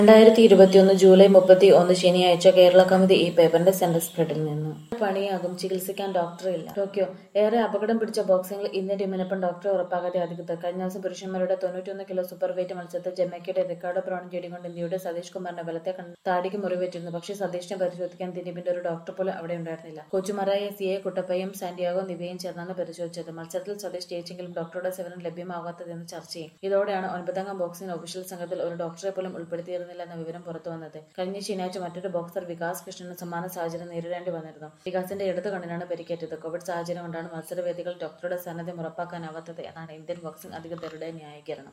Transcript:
രണ്ടായിരത്തി ഇരുപത്തിയൊന്ന് ജൂലൈ മുപ്പത്തി ഒന്ന് ശനിയാഴ്ച കേരള കൗമുദി ഈ പേപ്പറിന്റെ സെന്റർ സ്പ്രെഡിൽ നിന്ന് പണിയാകും ചികിത്സിക്കാൻ ഡോക്ടറില്ല ടോക്കിയോ ഏറെ അപകടം പിടിച്ച ബോക്സിംഗിൽ ഇന്ത്യൻ ടീമിനൊപ്പം ഡോക്ടറെ ഉറപ്പാകാതെ അധികൃതർ കഴിഞ്ഞ ദിവസം പുരുഷന്മാരുടെ തൊണ്ണൂറ്റിയൊന്ന് കിലോ സൂപ്പർ വെയിറ്റ് മത്സരത്തിൽ ജമൈക്കയുടെ റിക്കാർഡോ ബ്രൗൺ നേടിക്കൊണ്ട് ഇന്ത്യയുടെ സതീഷ് കുമാറിന്റെ ബലത്തെ കണ്ട് താടിക്ക് മുറിവേറ്റിരുന്നു പക്ഷേ സതീഷിനെ പരിശോധിക്കാൻ ഇന്ത്യൻ ടീമിന്റെ ഒരു ഡോക്ടർ പോലും അവിടെ ഉണ്ടായിരുന്നില്ല കോച്ചുമാരായ സി എ കുട്ടപ്പയും സാന്റിയാഗോ നിവയും ചേർന്നാണ് പരിശോധിച്ചത് മത്സരത്തിൽ സതീഷ് ജയിച്ചെങ്കിലും ഡോക്ടറുടെ സേവനം ലഭ്യമാകാത്തതെന്ന് ചർച്ചയും ഇതോടെയാണ് ഒൻപതംഗം ബോക്സിംഗ് ഒഫീഷ്യൽ സംഘത്തിൽ ഒരു ഡോക്ടറെ പോലും ഉൾപ്പെടുത്തിയിരുന്നില്ല എന്ന വിവരം പുറത്തു വന്നത് കഴിഞ്ഞ ശനിയാഴ്ച മറ്റൊരു ബോക്സർ വികാസ് കൃഷ്ണന് സമാന സാഹചര്യം നേരിടേണ്ടി വന്നിരുന്നു വികാസിന്റെ ഇടത് കണ്ണിനാണ് പരിക്കേറ്റത് കോവിഡ് സാഹചര്യം കൊണ്ടാണ് മത്സരവേദികൾ ഡോക്ടറുടെ സാന്നിധ്യം ഉറപ്പാക്കാനാവാത്തത് എന്നാണ് ഇന്ത്യൻ ബോക്സിംഗ് അധികൃതരുടെ ന്യായീകരണം